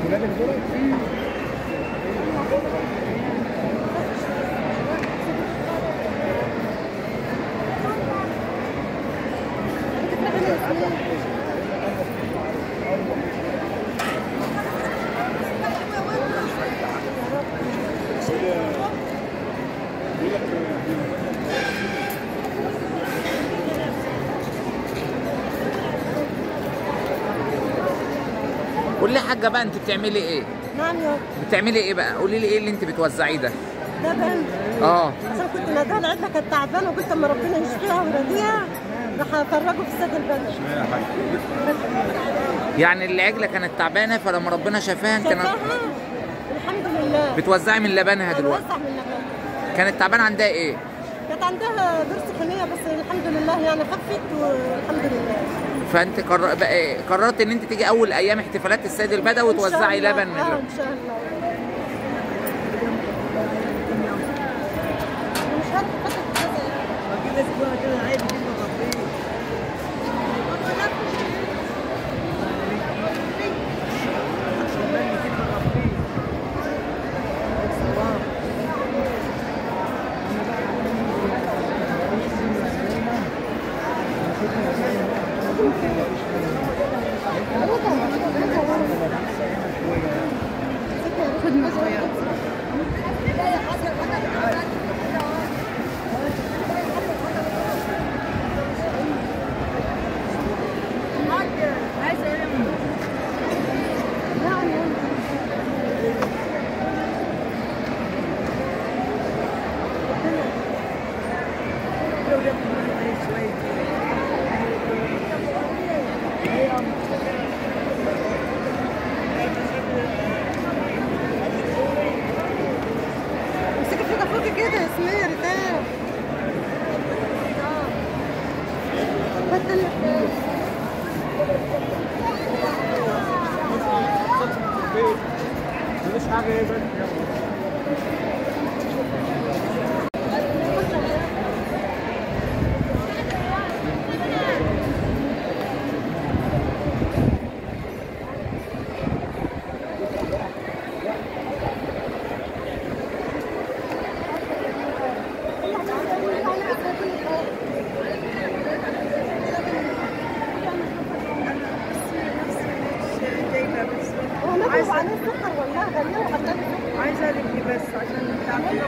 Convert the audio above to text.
ولادك دول قولي لي يا حاجه بقى انت بتعملي ايه نعم يا بتعملي ايه بقى قولي لي ايه اللي انت بتوزعيه ده ده بنت اه عشان كنت ناداها العدله كانت تعبانه وقلت اما ربنا يشفيها ويرضيها راح افرجه في السد البدني يعني العجله كانت تعبانه فلما ربنا شفاها كانت شفاها الحمد لله بتوزعي من لبنها دلوقتي بنوزع من اللبن كانت تعبانه عندها ايه كانت عندها ضرس خنيه بس الحمد لله يعني خفت والحمد لله فانت قرر... بقى إيه؟ قررت ان انت تيجي اول ايام احتفالات السيد البدوي إن شاء وتوزعي الله. لبن من اه اللبن. ان شاء الله مش عارفه خدمة صغيرة امسكي فوق فوق كده يا سمير ده بدل مفيش حاجه ايه بس هو نبي وعليه سكر والله غنيه وحطها عايزه لك بس عشان تعملي